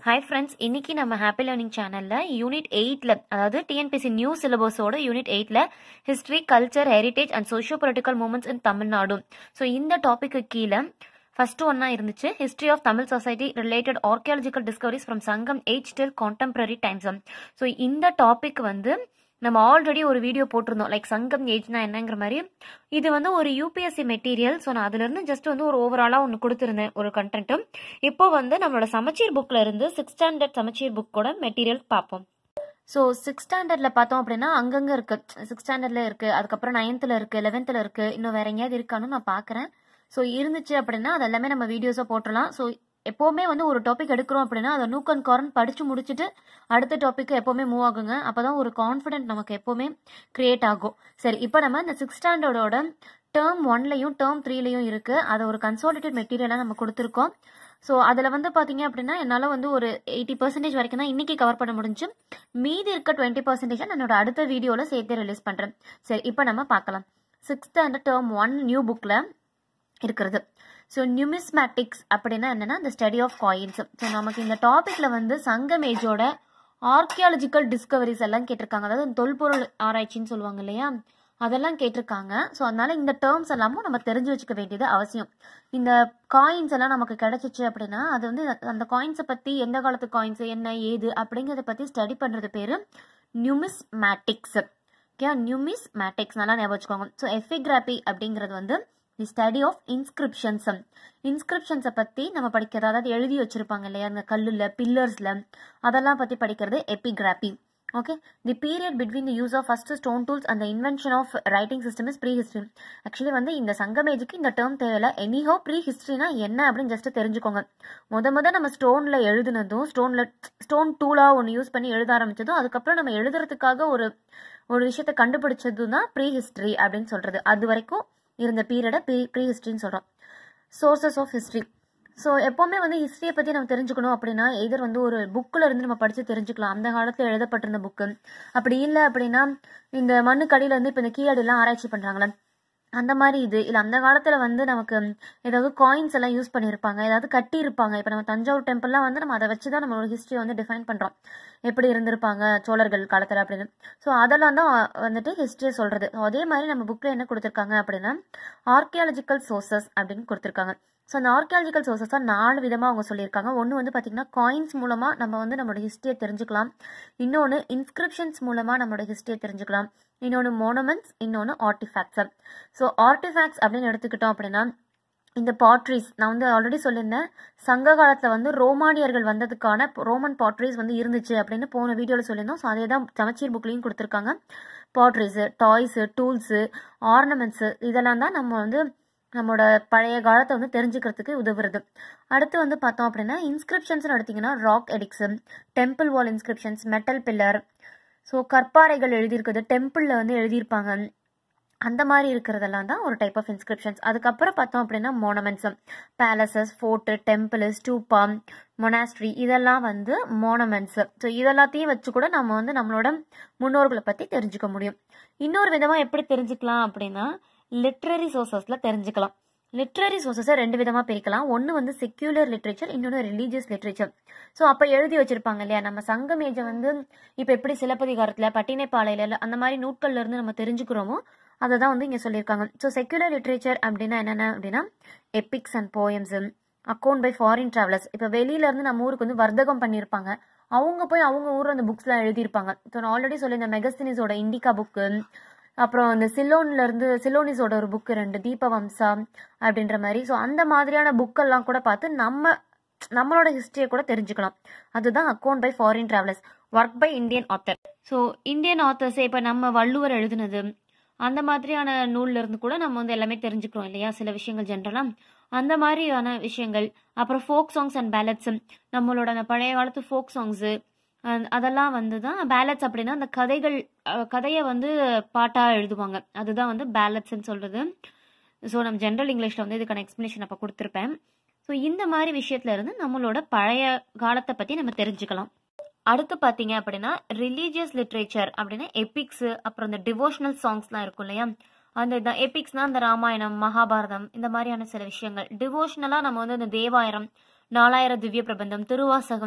hi friends இன்னைக்கு நம்ம happy learning சேனல்ல யூனிட் எயிட்ல அதாவது டிஎன்பிசி நியூ சிலபஸோட யூனிட் எயிட்ல history culture heritage and socio political movements in Tamil Nadu so இந்த டாபிக்கு கீழே ஃபர்ஸ்ட் ஒன்னா இருந்துச்சு history of Tamil society related archaeological discoveries from Sangam age till contemporary times so இந்த டாபிக் வந்து நம்ம ஆல்ரெடி ஒரு வீடியோ போட்டிருந்தோம் லைக் சங்கம் ஏஜ்னா என்னங்கிற மாதிரி இது வந்து ஒரு யூபிஎஸ்சி மெட்டீரியல் ஸோ நான் அதுலேருந்து ஜஸ்ட் வந்து ஒரு ஓவராலாக ஒன்று கொடுத்துருந்தேன் ஒரு கண்டென்ட்டு இப்போ வந்து நம்மளோட சமச்சீர் புக்கில் இருந்து சிக்ஸ் ஸ்டாண்டர்ட் சமச்சீர் புக்கோட மெட்டீரியல் பார்ப்போம் ஸோ சிக்ஸ் ஸ்டாண்டர்டில் பார்த்தோம் அப்படின்னா அங்கங்கே இருக்குது சிக்ஸ் ஸ்டாண்டர்டில் இருக்குது அதுக்கப்புறம் நைன்த்தில் இருக்குது லெவன்த்தில் இருக்குது இன்னும் வேற எங்கேயாவது இருக்கான்னு நான் பார்க்குறேன் ஸோ இருந்துச்சு அப்படின்னா அது எல்லாமே நம்ம வீடியோஸாக போட்டுடலாம் ஸோ எப்போவுமே வந்து ஒரு டாபிக் எடுக்கிறோம் அப்படின்னா அதை நூக் அண்ட் கார்ன் படித்து முடிச்சுட்டு அடுத்த டாபிக் எப்போவுமே மூவ் ஆகுங்க அப்போ தான் ஒரு கான்ஃபிடென்ட் நமக்கு எப்போவுமே க்ரியேட் ஆகும் சரி இப்போ நம்ம இந்த சிக்ஸ் ஸ்டாண்டர்டோட டேர்ம் ஒன்லையும் டேர்ம் த்ரீலையும் இருக்குது அதை ஒரு கன்சாலிடேட் மெட்டீரியலாக நம்ம கொடுத்துருக்கோம் ஸோ அதில் வந்து பார்த்தீங்க அப்படின்னா என்னால் வந்து ஒரு எயிட்டி பர்சன்டேஜ் வரைக்கும் தான் இன்றைக்கி கவர் பண்ண முடிஞ்சு மீதி இருக்க டுவெண்ட்டி பர்சன்டேஜை நான் என்னோட அடுத்த வீடியோவில் சேர்த்து ரிலீஸ் பண்ணுறேன் சரி இப்போ நம்ம பார்க்கலாம் sixth and term one new புக்கில் இருக்கிறது ஸோ நியூமிஸ்மேட்டிக்ஸ் அப்படின்னா என்னன்னா இந்த ஸ்டடி ஆஃப் காயின்ஸ் ஸோ நமக்கு இந்த டாப்பிக்கில் வந்து சங்கம் ஏஜோட ஆர்கியாலஜிக்கல் டிஸ்கவரிஸ் எல்லாம் கேட்டிருக்காங்க அதாவது தொல்பொருள் ஆராய்ச்சின்னு சொல்லுவாங்க இல்லையா அதெல்லாம் கேட்டிருக்காங்க ஸோ அதனால இந்த டேர்ம்ஸ் எல்லாமும் நம்ம தெரிஞ்சு வச்சுக்க வேண்டியது அவசியம் இந்த காயின்ஸ் எல்லாம் நமக்கு கிடைச்சிச்சு அப்படின்னா அது வந்து அந்த காயின்ஸை பற்றி எந்த காலத்து காயின்ஸ் என்ன ஏது அப்படிங்கிறத பற்றி ஸ்டடி பண்ணுறது பேர் நியூமிஸ்மேட்டிக்ஸ் ஓகே நியூமிஸ்மேட்டிக்ஸ் நல்லா ஞாபகம் வச்சுக்கோங்க ஸோ எஃபிகிராபி அப்படிங்கிறது வந்து தி ஸ்டடி ஆஃப் இன்ஸ்கிரிப்ஷன்ஸ் இன்ஸ்கிரிப்ஷன்ஸை பற்றி நம்ம படிக்கிறது அதாவது எழுதி வச்சிருப்பாங்க இல்லையா அந்த கல்லில் பில்லர்ஸில் அதெல்லாம் பற்றி படிக்கிறது epigraphy okay the period between the use of first stone tools அந்த invention of writing system is prehistory actually வந்து இந்த சங்கமேஜுக்கு இந்த டேர்ம் தேவையில்ல எனிஹோ ப்ரீ ஹிஸ்ட்ரினா என்ன அப்படின்னு ஜஸ்ட் தெரிஞ்சுக்கோங்க முத முத நம்ம ஸ்டோனில் எழுதுனதும் ஸ்டோனில் ஸ்டோன் டூலாக ஒன்று யூஸ் பண்ணி எழுத ஆரம்பிச்சதும் அதுக்கப்புறம் நம்ம எழுதுறதுக்காக ஒரு ஒரு விஷயத்தை கண்டுபிடிச்சது தான் ப்ரீ ஹிஸ்ட்ரி அப்படின்னு சொல்றது அது வரைக்கும் இருந்த பீரியடை ப்ரீ ப்ரீ ஹிஸ்ட்ரின்னு சொல்கிறோம் சோர்சஸ் ஆஃப் ஹிஸ்ட்ரி ஸோ எப்போவுமே வந்து ஹிஸ்ட்ரியை பற்றி நம்ம தெரிஞ்சுக்கணும் அப்படின்னா எதர் வந்து ஒரு புக்கில் இருந்து நம்ம படித்து தெரிஞ்சுக்கலாம் அந்த காலத்தில் எழுதப்பட்டிருந்த புக்கு அப்படி இல்லை அப்படின்னா இந்த மண்ணுக்கடியில் வந்து இப்போ இந்த கீழடிலாம் ஆராய்ச்சி பண்ணுறாங்களே அந்த மாதிரி இது இல்லை அந்த காலத்தில் வந்து நமக்கு ஏதாவது காயின்ஸ் எல்லாம் யூஸ் பண்ணியிருப்பாங்க ஏதாவது கட்டியிருப்பாங்க இப்போ நம்ம தஞ்சாவூர் டெம்பிள்லாம் வந்து நம்ம அதை வச்சு தான் நம்மளோட ஹிஸ்ட்ரியை வந்து டிஃபைன் பண்ணுறோம் எப்படி இருந்திருப்பாங்க சோழர்கள் காலத்தில் அப்படின்னு ஸோ அதெல்லாம் தான் வந்துட்டு ஹிஸ்ட்ரியை சொல்கிறது அதே மாதிரி நம்ம புக்கில் என்ன கொடுத்துருக்காங்க அப்படின்னா ஆர்கியாலஜிக்கல் சோர்சஸ் அப்படின்னு கொடுத்துருக்காங்க ஸோ அந்த ஆர்கியாலஜிக்கல் சோர்சஸாக நாலு விதமாக அவங்க சொல்லியிருக்காங்க ஒன்று வந்து பார்த்திங்கன்னா காயின்ஸ் மூலமாக நம்ம வந்து நம்மளோட ஹிஸ்ட்ரியை தெரிஞ்சுக்கலாம் இன்னொன்று இன்ஸ்கிரிப்ஷன்ஸ் மூலமாக நம்மளோட ஹிஸ்ட்ரியை தெரிஞ்சுக்கலாம் இன்னொன்று மோனமெண்ட்ஸ் இன்னொன்று ஆர்டிஃபேக்ட்ஸ் ஸோ ஆர்டிஃபேக்ட்ஸ் அப்படின்னு எடுத்துக்கிட்டோம் அப்படின்னா இந்த பாட்ரிஸ் நான் வந்து ஆல்ரெடி சொல்லியிருந்தேன் சங்க காலத்தில் வந்து ரோமானியர்கள் வந்ததுக்கான ரோமன் பாட்ரிஸ் வந்து இருந்துச்சு அப்படின்னு போன வீடியோவில் சொல்லியிருந்தோம் ஸோ அதே தான் சமச்சீர் புக்லேயும் கொடுத்துருக்காங்க பாட்ரிஸு டாய்ஸு டூல்ஸு ஆர்னமெண்ட்ஸு இதெல்லாம் தான் நம்ம வந்து நம்மளோட பழைய காலத்தை வந்து தெரிஞ்சுக்கிறதுக்கு உதவுறது அடுத்து வந்து பார்த்தோம் அப்படின்னா இன்ஸ்கிரிப்ஷன்ஸ்னு எடுத்திங்கன்னா rock edicts temple wall inscriptions metal pillar so கற்பாறைகள் எழுதியிருக்குது டெம்பிளில் வந்து எழுதியிருப்பாங்க அந்த மாதிரி இருக்கிறதெல்லாம் தான் ஒரு டைப் ஆஃப் இன்ஸ்கிரிப்ஷன்ஸ் அதுக்கப்புறம் பார்த்தோம் அப்படின்னா monuments palaces fort temple stupa monastery இதெல்லாம் வந்து மோனமெண்ட்ஸ் ஸோ இதெல்லாத்தையும் வச்சு கூட நம்ம வந்து நம்மளோட முன்னோர்களை பற்றி தெரிஞ்சுக்க முடியும் இன்னொரு விதமாக எப்படி தெரிஞ்சுக்கலாம் அப்படின்னா லிட்ரரி சோர்சஸில் தெரிஞ்சுக்கலாம் லிட்ரரி சோர்சஸை ரெண்டு விதமாக பிரிக்கலாம் ஒன்று வந்து செக்யூலர் லிட்ரேச்சர் இன்னொன்று ரிலீஜியஸ் லிட்ரேச்சர் ஸோ அப்போ எழுதி வச்சிருப்பாங்க இல்லையா நம்ம சங்கமேஜை வந்து இப்போ எப்படி சிலப்பதிகாரத்தில் பட்டினைப்பாளையில அந்த மாதிரி நூட்கள்ல இருந்து நம்ம தெரிஞ்சுக்கிறோமோ அதை தான் வந்து இங்கே சொல்லியிருக்காங்க ஸோ செக்யூலர் லிட்ரேச்சர் அப்படின்னா என்னென்ன அப்படின்னா epics and poems account by foreign travellers இப்போ வெளியிலேருந்து நம்ம ஊருக்கு வந்து வர்த்தகம் பண்ணியிருப்பாங்க அவங்க போய் அவங்க ஊரில் அந்த புக்ஸ்லாம் எழுதியிருப்பாங்க ஸோ நான் ஆல்ரெடி சொல்லியிருந்தேன் மெகஸ்தினிஸோட இண்டிகா புக்கு அப்புறம் இந்த சிலோன்ல இருந்து சிலோனிஸோட ஒரு புக்கு ரெண்டு தீபவம்சா அப்படின்ற மாதிரி ஸோ அந்த மாதிரியான புக்கெல்லாம் கூட பார்த்து நம்ம நம்மளோட ஹிஸ்டரியை கூட தெரிஞ்சுக்கலாம் அதுதான் account by foreign travellers work by Indian author so Indian ஆத்தர்ஸே இப்போ நம்ம வள்ளுவர் எழுதுனது அந்த மாதிரியான நூல்ல இருந்து கூட நம்ம வந்து எல்லாமே தெரிஞ்சுக்கிறோம் இல்லையா சில விஷயங்கள் ஜென்ரலாக அந்த மாதிரியான விஷயங்கள் அப்புறம் ஃபோக் சாங்ஸ் அண்ட் பேலட்ஸ் நம்மளோட அந்த பழைய காலத்து ஃபோக் சாங்ஸு அதெல்லாம் வந்து தான் பேலட்ஸ் அப்படின்னா அந்த கதைகள் கதையை வந்து பாட்டாக எழுதுவாங்க அதுதான் வந்து பேலட்ஸ்ன்னு சொல்கிறது ஸோ நம்ம ஜென்ரல் இங்கிலீஷில் வந்து இதுக்கான எக்ஸ்ப்ளனேஷன் அப்போ கொடுத்துருப்பேன் ஸோ இந்த மாதிரி விஷயத்துல இருந்து நம்மளோட பழைய காலத்தை பற்றி நம்ம தெரிஞ்சுக்கலாம் அடுத்து பார்த்தீங்க அப்படின்னா ரிலீஜியஸ் லிட்ரேச்சர் அப்படின்னா எபிக்ஸு அப்புறம் இந்த டிவோஷனல் சாங்ஸ்லாம் இருக்கும் இல்லையா அந்த இதான் எபிக்ஸ்னா அந்த ராமாயணம் மகாபாரதம் இந்த மாதிரியான சில விஷயங்கள் டிவோஷனலாக நம்ம வந்து இந்த தேவாயிரம் நாலாயிர திவ்ய பிரபந்தம் திருவாசகம்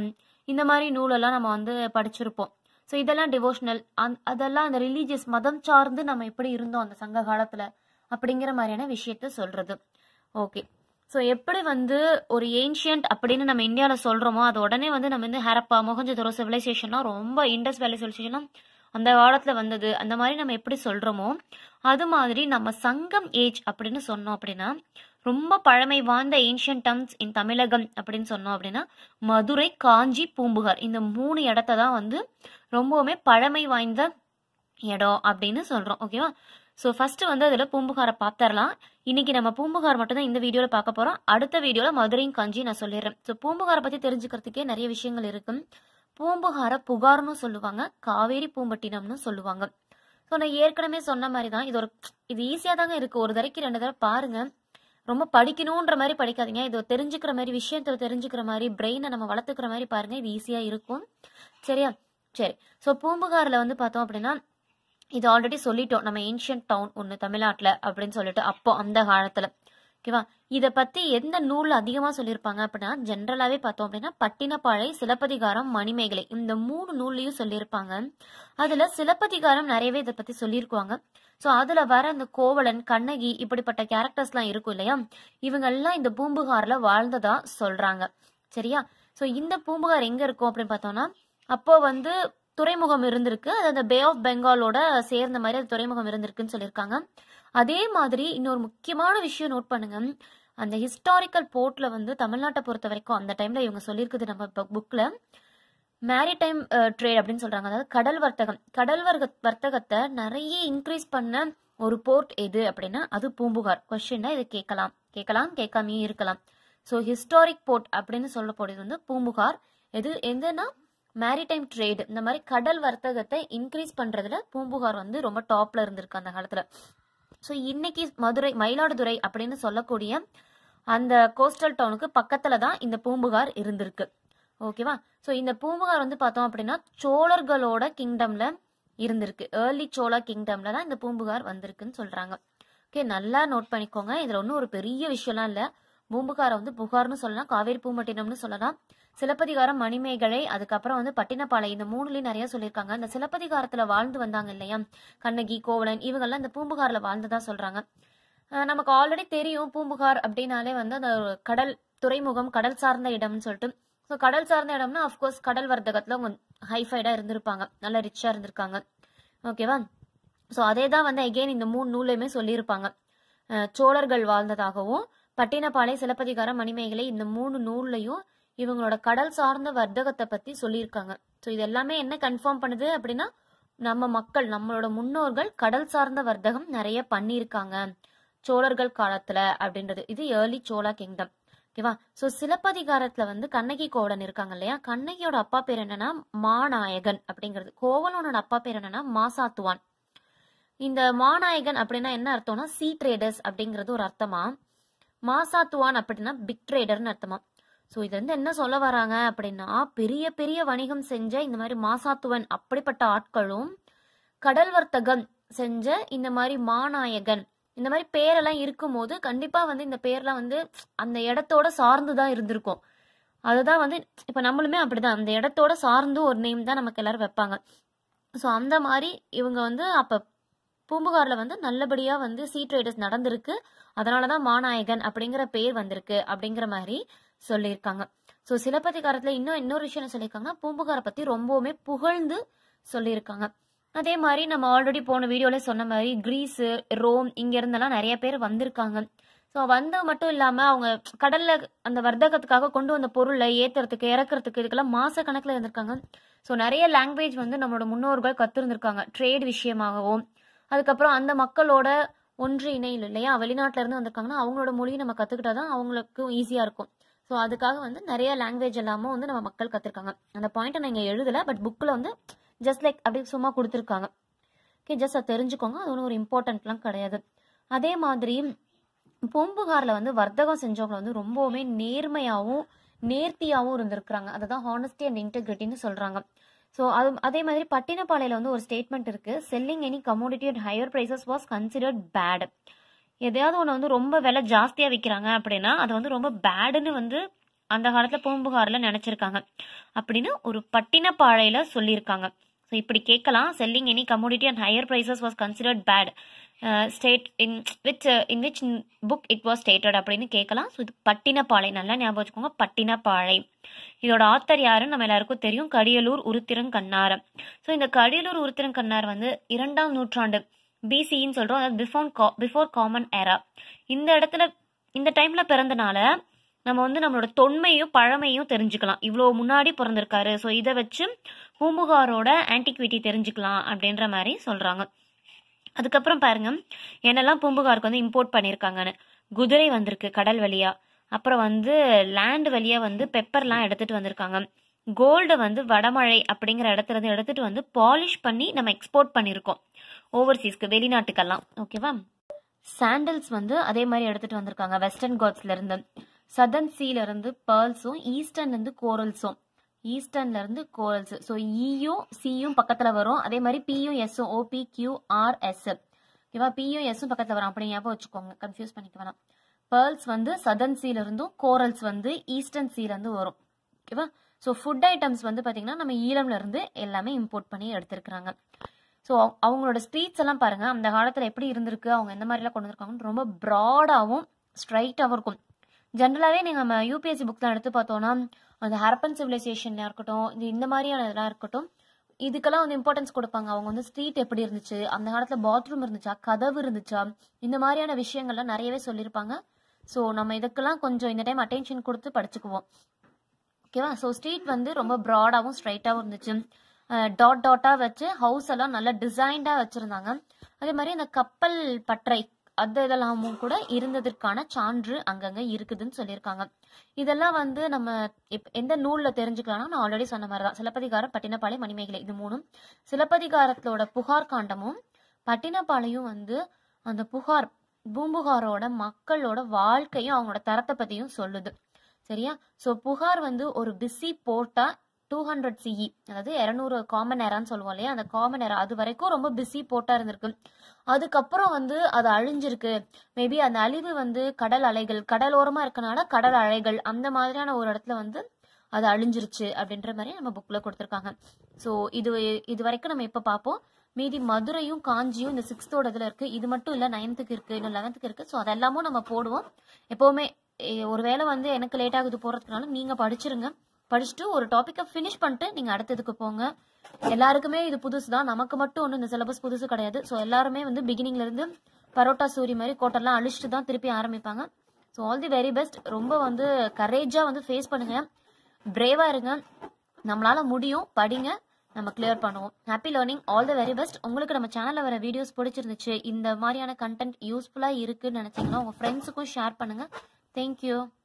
இந்த மாதிரி நூலெல்லாம் நம்ம வந்து படிச்சிருப்போம் ஸோ இதெல்லாம் டிவோஷனல் அந் அதெல்லாம் அந்த ரிலீஜியஸ் மதம் சார்ந்து நம்ம எப்படி இருந்தோம் அந்த சங்க காலத்தில் அப்படிங்கிற மாதிரியான விஷயத்த சொல்றது ஓகே ஸோ எப்படி வந்து ஒரு ஏன்ஷியன்ட் அப்படின்னு நம்ம இந்தியாவில் சொல்கிறோமோ அது உடனே வந்து நம்ம வந்து ஹரப்பா மொஹஞ்சதரோ சிவிலைசேஷன்லாம் ரொம்ப இண்டஸ் வேலி சிவிலைசேஷன்லாம் அந்த காலத்தில் வந்தது அந்த மாதிரி நம்ம எப்படி சொல்கிறோமோ அது மாதிரி நம்ம சங்கம் ஏஜ் அப்படின்னு சொன்னோம் அப்படின்னா ரொம்ப பழமை வாய்ந்த ஏன்ஷியன் டம்ஸ் இன் தமிழகம் அப்படின்னு சொன்னோம் அப்படின்னா மதுரை காஞ்சி பூம்புகார் இந்த மூணு இடத்த தான் வந்து ரொம்பவுமே பழமை வாய்ந்த இடம் அப்படின்னு சொல்கிறோம் ஓகேவா ஸோ ஃபர்ஸ்ட் வந்து அதில் பூம்புகாரை பார்த்துடலாம் இன்னைக்கு நம்ம பூம்புகார் மட்டும் தான் இந்த வீடியோவில் பார்க்க போகிறோம் அடுத்த வீடியோவில் மதுரையும் காஞ்சி நான் சொல்லிடுறேன் ஸோ பூம்புகாரை பற்றி தெரிஞ்சுக்கிறதுக்கே நிறைய விஷயங்கள் இருக்கு பூம்புகாரை புகார்னு சொல்லுவாங்க காவேரி பூம்பட்டினம்னு சொல்லுவாங்க ஸோ நான் ஏற்கனவே சொன்ன மாதிரி தான் இது ஒரு இது ஈஸியாக தாங்க இருக்குது ஒரு தடவைக்கு ரெண்டு தடவை பாருங்க ரொம்ப படிக்கணுன்ற மாதிரி படிக்காதீங்க இது தெரிஞ்சுக்கிற மாதிரி விஷயத்தை தெரிஞ்சுக்கிற மாதிரி பிரெயினை நம்ம வளர்த்துக்கிற மாதிரி பாருங்க இது ஈஸியாக இருக்கும் சரியா சரி ஸோ பூம்புகாரில் வந்து பார்த்தோம் அப்படின்னா இது ஆல்ரெடி சொல்லிட்டோம் நம்ம ஏன்ஷியன்ட் டவுன் ஒன்று தமிழ்நாட்டில் அப்படின்னு சொல்லிட்டு அப்போ அந்த காலத்தில் ஓகேவா இதை பற்றி எந்த நூலில் அதிகமாக சொல்லியிருப்பாங்க அப்படின்னா ஜென்ரலாகவே பார்த்தோம் அப்படின்னா பட்டினப்பாழை சிலப்பதிகாரம் மணிமேகலை இந்த மூணு நூல்லையும் சொல்லியிருப்பாங்க அதில் சிலப்பதிகாரம் நிறையவே இதை பற்றி சொல்லியிருக்குவாங்க ஸோ அதில் வர அந்த கோவலன் கண்ணகி இப்படிப்பட்ட கேரக்டர்ஸ்லாம் இருக்கும் இல்லையா இவங்கெல்லாம் இந்த பூம்புகாரில் வாழ்ந்ததா சொல்கிறாங்க சரியா ஸோ இந்த பூம்புகார் எங்கே இருக்கும் அப்படின்னு பார்த்தோம்னா அப்போ வந்து துறைமுகம் இருந்திருக்கு அது அந்த பே ஆஃப் பெங்காலோட சேர்ந்த மாதிரி அது துறைமுகம் இருந்திருக்குன்னு சொல்லியிருக்காங்க அதே மாதிரி இன்னொரு முக்கியமான விஷயம் நோட் பண்ணுங்க அந்த ஹிஸ்டாரிக்கல் போர்ட்ல வந்து தமிழ்நாட்டை பொறுத்த வரைக்கும் அந்த டைம்ல இவங்க சொல்லியிருக்குது நம்ம புக்ல மேரிடைம் ட்ரேட் அப்படின்னு சொல்றாங்க அதாவது கடல் வர்த்தகம் கடல் வர்க்க வர்த்தகத்தை நிறைய இன்க்ரீஸ் பண்ண ஒரு போர்ட் எது அப்படின்னா அது பூம்புகார் கொஸ்டின் இதை கேட்கலாம் கேட்கலாம் கேட்காமே இருக்கலாம் ஸோ ஹிஸ்டாரிக் போர்ட் அப்படின்னு சொல்லக்கூடியது வந்து பூம்புகார் எது எதுனா மேரிடைம் ட்ரேடு இந்த மாதிரி கடல் வர்த்தகத்தை இன்க்ரீஸ் பண்றதுல பூம்புகார் வந்து ரொம்ப டாப்ல இருந்திருக்கு அந்த காலத்துல ஸோ இன்னைக்கு மதுரை மயிலாடுதுறை அப்படின்னு சொல்லக்கூடிய அந்த கோஸ்டல் டவுனுக்கு பக்கத்துல தான் இந்த பூம்புகார் இருந்திருக்கு ஓகேவா ஸோ இந்த பூம்புகார் வந்து பார்த்தோம் அப்படின்னா சோழர்களோட கிங்டம்ல இருந்திருக்கு ஏர்லி சோழா கிங்டம்ல தான் இந்த பூம்புகார் வந்திருக்குன்னு சொல்றாங்க ஓகே நல்லா நோட் பண்ணிக்கோங்க இதுல ஒன்றும் ஒரு பெரிய விஷயம்லாம் இல்லை பூம்புகாரை வந்து புகார்னு சொல்லலாம் காவேரி பூம்பட்டினம்னு சொல்லலாம் சிலப்பதிகாரம் மணிமேகலை அதுக்கப்புறம் வந்து பட்டினப்பாலை இந்த மூணுலயும் நிறைய சொல்லியிருக்காங்க இந்த சிலப்பதிகாரத்துல வாழ்ந்து வந்தாங்க இல்லையா கண்ணகி கோவலன் இவங்கெல்லாம் இந்த பூம்புகார்ல வாழ்ந்ததா சொல்றாங்க நமக்கு ஆல்ரெடி தெரியும் பூம்புகார் அப்படின்னாலே வந்து அந்த கடல் துறைமுகம் கடல் சார்ந்த இடம்னு சொல்லிட்டு ஸோ கடல் சார்ந்த இடம்னா அஃப்கோர்ஸ் கடல் வர்த்தகத்துல அவங்க ஹைஃபைடா இருந்திருப்பாங்க நல்லா ரிச்சா இருந்திருக்காங்க ஓகேவா ஸோ அதே தான் வந்து அகெயின் இந்த மூணு நூலையுமே சொல்லியிருப்பாங்க சோழர்கள் வாழ்ந்ததாகவும் பட்டினப்பாலை சிலப்பதிகாரம் மணிமேகலை இந்த மூணு நூல்லையும் இவங்களோட கடல் சார்ந்த வர்த்தகத்தை பத்தி சொல்லியிருக்காங்க ஸோ இது எல்லாமே என்ன கன்ஃபார்ம் பண்ணுது அப்படின்னா நம்ம மக்கள் நம்மளோட முன்னோர்கள் கடல் சார்ந்த வர்த்தகம் நிறைய பண்ணியிருக்காங்க சோழர்கள் காலத்துல அப்படின்றது இது ஏர்லி சோழா கிங்டம் ஓகேவா ஸோ சிலப்பதிகாரத்துல வந்து கண்ணகி கோவலன் இருக்காங்க இல்லையா கண்ணகியோட அப்பா பேர் என்னன்னா மாநாயகன் அப்படிங்கிறது கோவலனோட அப்பா பேர் என்னன்னா மாசாத்துவான் இந்த மாநாயகன் அப்படின்னா என்ன அர்த்தம்னா சி ட்ரேடர்ஸ் அப்படிங்கிறது ஒரு அர்த்தமா மாசாத்துவான் அப்படின்னா பிக் ட்ரேடர்னு அர்த்தமா ஸோ இது வந்து என்ன சொல்ல வராங்க அப்படின்னா பெரிய பெரிய வணிகம் செஞ்ச இந்த மாதிரி மாசாத்துவன் அப்படிப்பட்ட ஆட்களும் கடல் வர்த்தகம் செஞ்ச இந்த மாதிரி மாநாயகன் இந்த மாதிரி பேரெல்லாம் இருக்கும்போது கண்டிப்பா வந்து இந்த பேர்லாம் வந்து அந்த இடத்தோட சார்ந்து தான் இருந்திருக்கும் அதுதான் வந்து இப்ப நம்மளுமே அப்படிதான் அந்த இடத்தோட சார்ந்து ஒரு நேம் தான் நமக்கு எல்லாரும் வைப்பாங்க ஸோ அந்த மாதிரி இவங்க வந்து அப்ப பூம்புகார்ல வந்து நல்லபடியா வந்து சீ ட்ரேடர்ஸ் நடந்திருக்கு அதனாலதான் மாநாயகன் அப்படிங்கிற பேர் வந்திருக்கு அப்படிங்கிற மாதிரி சொல்லியிருக்காங்க ஸோ சிலப்பதிகாரத்துல இன்னும் இன்னொரு விஷயம் என்ன சொல்லியிருக்காங்கன்னா பூம்புகாரை பத்தி ரொம்பவுமே புகழ்ந்து சொல்லியிருக்காங்க அதே மாதிரி நம்ம ஆல்ரெடி போன வீடியோல சொன்ன மாதிரி கிரீஸ் ரோம் இங்க இருந்தெல்லாம் நிறைய பேர் வந்திருக்காங்க ஸோ வந்த மட்டும் இல்லாம அவங்க கடல்ல அந்த வர்த்தகத்துக்காக கொண்டு வந்த பொருளை ஏத்துறதுக்கு இறக்குறதுக்கு இதுக்கெல்லாம் மாச கணக்குல இருந்திருக்காங்க ஸோ நிறைய லாங்குவேஜ் வந்து நம்மளோட முன்னோர்கள் கத்திருந்திருக்காங்க ட்ரேட் விஷயமாகவும் அதுக்கப்புறம் அந்த மக்களோட ஒன்று இணையில் இல்லையா வெளிநாட்டுல இருந்து வந்திருக்காங்கன்னா அவங்களோட மொழியை நம்ம கத்துக்கிட்டாதான் அவங்களுக்கும் ஈஸியா இருக்கும் ஸோ அதுக்காக வந்து நிறைய லாங்குவேஜ் எல்லாமும் வந்து நம்ம மக்கள் கத்துருக்காங்க அந்த பாயிண்ட்டை நான் இங்கே எழுதலை பட் புக்கில் வந்து ஜஸ்ட் லைக் அப்படி சும்மா கொடுத்துருக்காங்க ஓகே ஜஸ்ட் அதை தெரிஞ்சுக்கோங்க அது ஒன்றும் ஒரு இம்பார்ட்டன்ட்லாம் கிடையாது அதே மாதிரி பூம்புகாரில் வந்து வர்த்தகம் செஞ்சவங்க வந்து ரொம்பவுமே நேர்மையாகவும் நேர்த்தியாகவும் இருந்திருக்கிறாங்க அதை தான் ஹானஸ்டி அண்ட் இன்டெகிரிட்டின்னு சொல்கிறாங்க ஸோ அது அதே மாதிரி பட்டினப்பாளையில் வந்து ஒரு ஸ்டேட்மெண்ட் இருக்கு selling any commodity at higher prices was considered bad எதையாவது ஒன்று வந்து ரொம்ப விலை ஜாஸ்தியாக விற்கிறாங்க அப்படின்னா அது வந்து ரொம்ப பேடுன்னு வந்து அந்த காலத்தில் பூம்புகாரில் நினச்சிருக்காங்க அப்படின்னு ஒரு பட்டினப்பாழையில் சொல்லியிருக்காங்க ஸோ இப்படி கேட்கலாம் selling any commodity and higher prices was considered bad state in which in which book it was stated அப்படின்னு கேட்கலாம் ஸோ இது பட்டினப்பாளை நல்லா ஞாபகம் வச்சுக்கோங்க பட்டினப்பாளை இதோட ஆத்தர் யாருன்னு நம்ம எல்லாருக்கும் தெரியும் கடியலூர் உருத்திரங்கண்ணார் ஸோ இந்த கடியலூர் உருத்திரங்கண்ணார் வந்து இரண்டாம் நூற்றாண்டு பிசின்னு சொல்கிறோம் அதாவது பிஃபோர் கா பிஃபோர் காமன் ஏரா இந்த இடத்துல இந்த டைமில் பிறந்தனால நம்ம வந்து நம்மளோட தொன்மையும் பழமையும் தெரிஞ்சுக்கலாம் இவ்வளோ முன்னாடி பிறந்திருக்காரு ஸோ இதை வச்சு பூம்புகாரோட ஆன்டிக்விட்டி தெரிஞ்சுக்கலாம் அப்படின்ற மாதிரி சொல்கிறாங்க அதுக்கப்புறம் பாருங்க என்னெல்லாம் பூம்புகாருக்கு வந்து இம்போர்ட் பண்ணியிருக்காங்கன்னு குதிரை வந்திருக்கு கடல் வழியா அப்புறம் வந்து லேண்ட் வழியா வந்து பெப்பர்லாம் எடுத்துட்டு வந்திருக்காங்க கோல்டை வந்து வடமழை அப்படிங்கிற இடத்துல இருந்து எடுத்துட்டு வந்து பாலிஷ் பண்ணி நம்ம எக்ஸ்போர்ட் பண்ணியிருக்கோம் ஓவர்சீஸ்க்கு வெளிநாட்டுக்கெல்லாம் ஓகேவா சாண்டல்ஸ் வந்து அதே மாதிரி எடுத்துட்டு வந்திருக்காங்க வெஸ்டர்ன் காட்ஸ்ல இருந்து சதன் சீல இருந்து பேர்ல்ஸும் ஈஸ்டர்ன்ல இருந்து கோரல்ஸும் ஈஸ்டர்ன்ல இருந்து கோரல்ஸ் ஸோ இயும் சியும் பக்கத்துல வரும் அதே மாதிரி பியும் எஸ்ஸும் ஓபி கியூ ஆர் எஸ் ஓகேவா பியும் எஸ்ஸும் பக்கத்துல வரும் அப்படி ஞாபகம் வச்சுக்கோங்க கன்ஃபியூஸ் பண்ணிக்க வேணாம் பேர்ல்ஸ் வந்து சதன் சீல இருந்தும் கோரல்ஸ் வந்து ஈஸ்டர்ன் சீல இருந்து வரும் ஓகேவா ஸோ ஃபுட் ஐட்டம்ஸ் வந்து பாத்தீங்கன்னா நம்ம ஈழம்ல இருந்து எல்லாமே இம்போர்ட் பண்ணி எடுத்திருக்கிறாங்க ஸோ அவங்களோட ஸ்ட்ரீட்ஸ் எல்லாம் பாருங்க அந்த காலத்துல எப்படி இருந்திருக்கு அவங்க எந்த மாதிரிலாம் கொண்டு வந்திருக்காங்கன்னு ரொம்ப ப்ராடாகவும் ஸ்ட்ரைட்டாகவும் இருக்கும் ஜென்ரலாகவே நீங்கள் நம்ம யூபிஎஸ்சி புக்ஸ்லாம் எடுத்து பார்த்தோன்னா அந்த ஹரப்பன் சிவிலைசேஷன்ல இருக்கட்டும் இது இந்த மாதிரியான இதெல்லாம் இருக்கட்டும் இதுக்கெல்லாம் வந்து இம்பார்ட்டன்ஸ் கொடுப்பாங்க அவங்க வந்து ஸ்ட்ரீட் எப்படி இருந்துச்சு அந்த காலத்தில் பாத்ரூம் இருந்துச்சா கதவு இருந்துச்சா இந்த மாதிரியான விஷயங்கள்லாம் நிறையவே சொல்லியிருப்பாங்க ஸோ நம்ம இதுக்கெல்லாம் கொஞ்சம் இந்த டைம் அட்டென்ஷன் கொடுத்து படிச்சுக்குவோம் ஓகேவா ஸோ ஸ்ட்ரீட் வந்து ரொம்ப ப்ராடாகவும் ஸ்ட்ரைட்டாகவும் இருந்துச்சு டாட் டாட்டாக வச்சு ஹவுஸ் எல்லாம் நல்லா டிசைன்டாக வச்சுருந்தாங்க அதே மாதிரி அந்த கப்பல் பற்றை அது இதெல்லாமும் கூட இருந்ததற்கான சான்று அங்கங்க இருக்குதுன்னு சொல்லியிருக்காங்க இதெல்லாம் வந்து நம்ம இப் எந்த நூலில் தெரிஞ்சுக்கலாம்னா நான் ஆல்ரெடி சொன்ன மாதிரி தான் சிலப்பதிகாரம் பட்டினப்பாளை மணிமேகலை இது மூணும் சிலப்பதிகாரத்தோட புகார் காண்டமும் பட்டினப்பாளையும் வந்து அந்த புகார் பூம்புகாரோட மக்களோட வாழ்க்கையும் அவங்களோட தரத்தை பற்றியும் சொல்லுது சரியா ஸோ புகார் வந்து ஒரு பிஸி போர்ட்டா டூ ஹண்ட்ரட் சிஇ அதாவது இரநூறு காமன் ஏரான்னு சொல்லுவோம் இல்லையா அந்த காமன் ஏரா அது வரைக்கும் ரொம்ப பிஸி போர்ட்டா இருந்திருக்கு அதுக்கப்புறம் வந்து அது அழிஞ்சிருக்கு மேபி அந்த அழிவு வந்து கடல் அலைகள் கடலோரமா இருக்கனால கடல் அலைகள் அந்த மாதிரியான ஒரு இடத்துல வந்து அது அழிஞ்சிருச்சு அப்படின்ற மாதிரி நம்ம புக்ல கொடுத்துருக்காங்க ஸோ இது இது வரைக்கும் நம்ம இப்போ பார்ப்போம் மீதி மதுரையும் காஞ்சியும் இந்த சிக்ஸ்த்தோட இதில் இருக்கு இது மட்டும் இல்லை நைன்த்துக்கு இருக்கு இன்னும் லெவன்த்துக்கு இருக்கு ஸோ அதெல்லாமும் நம்ம போடுவோம் எப்போவுமே ஒருவேளை வந்து எனக்கு லேட் ஆகுது போகிறதுனால நீங்கள் படிச்சிருங்க படிச்சுட்டு ஒரு டாப்பிக்கை ஃபினிஷ் பண்ணிட்டு நீங்கள் அடுத்ததுக்கு போங்க எல்லாருக்குமே இது புதுசு தான் நமக்கு மட்டும் ஒன்றும் இந்த சிலபஸ் புதுசு கிடையாது ஸோ எல்லாருமே வந்து பிகினிங்ல இருந்து பரோட்டா சூரி மாதிரி கோட்டெல்லாம் அழிச்சிட்டு தான் திருப்பி ஆரம்பிப்பாங்க so all the very best ரொம்ப வந்து கரேஜாக வந்து ஃபேஸ் பண்ணுங்க பிரேவாக இருங்க நம்மளால முடியும் படிங்க நம்ம கிளியர் பண்ணுவோம் happy learning all the very best உங்களுக்கு நம்ம சேனலில் வர வீடியோஸ் பிடிச்சிருந்துச்சு இந்த மாதிரியான கண்டென்ட் யூஸ்ஃபுல்லாக இருக்குன்னு நினச்சிங்கன்னா உங்கள் ஃப்ரெண்ட்ஸுக்கும் ஷேர் பண்ணுங்கள் தேங்க்யூ